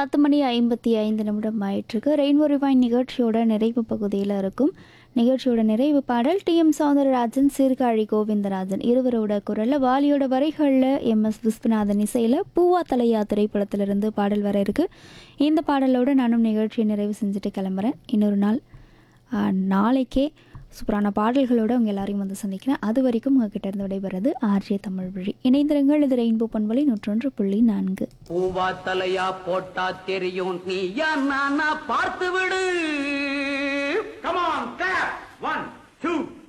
பத்து மணி ஐம்பத்தி ஐந்து நிமிடம் ஆயிட்டிருக்கு ரெயின்போ ரிவைன் நிகழ்ச்சியோட நிறைவு பகுதியில் இருக்கும் நிகழ்ச்சியோட நிறைவு பாடல் டி எம் சௌந்தரராஜன் சீர்காழி கோவிந்தராஜன் இருவரோட குரலில் வாலியோட வரிகளில் எம் எஸ் விஸ்வநாதன் இசையில் பூவா தலையா திரைப்படத்திலிருந்து பாடல் வர இருக்கு இந்த பாடலோட நானும் நிகழ்ச்சியை நிறைவு செஞ்சுட்டு கிளம்புறேன் இன்னொரு நாள் ஆ, நாளைக்கே சூப்பரான பாடல்களோட உங்கள் எல்லாரையும் வந்து சந்திக்கிறேன் அது வரைக்கும் உங்ககிட்ட இருந்து விடைபெறது ஆர்ஜே தமிழ் வழி இணைந்திருங்கள் இது ரெயின்போ பண்பலை நூற்றொன்று புள்ளி நான்கு பூவா தலையா போட்டா தெரியும் நீயா நானா பார்த்து விடு Come on, clap. One, two,